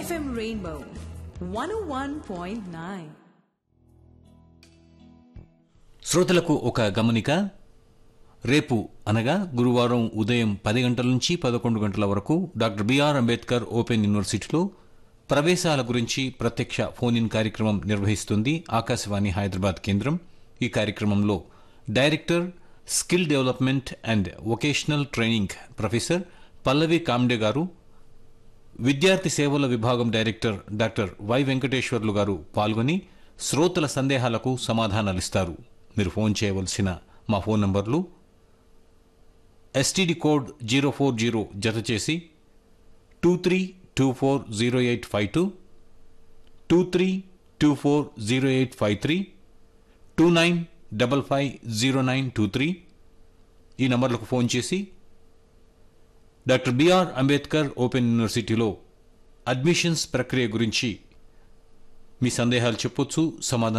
FM Rainbow 101.9. శ్రోతలకు ఒక గమనిక రేపు అనగా గురువారం ఉదయం పది గంటల నుంచి పదకొండు గంటల వరకు డాక్టర్ బిఆర్ అంబేద్కర్ ఓపెన్ యూనివర్సిటీలో ప్రవేశాల గురించి ప్రత్యక్ష ఫోన్ ఇన్ కార్యక్రమం నిర్వహిస్తుంది ఆకాశవాణి హైదరాబాద్ కేంద్రం ఈ కార్యక్రమంలో director skill development and vocational training professor Pallavi Kamde garu విద్యార్థి సేవల విభాగం డైరెక్టర్ డాక్టర్ వై వెంకటేశ్వర్లు గారు పాల్గొని శ్రోతల సందేహాలకు సమాధానాలిస్తారు మీరు ఫోన్ చేయవలసిన మా ఫోన్ నంబర్లు STD code zero four zero జత చేసి two three two four zero eight five two two three two four zero eight five three two nine double five zero nine two three ఈ నంబర్లకు phone చేసి doctor B R Ambedkar open యూనివర్సిటీలో admissions ప్రక్రియ గురించి మీ సందేహాలు చెప్పొచ్చు సమాధానం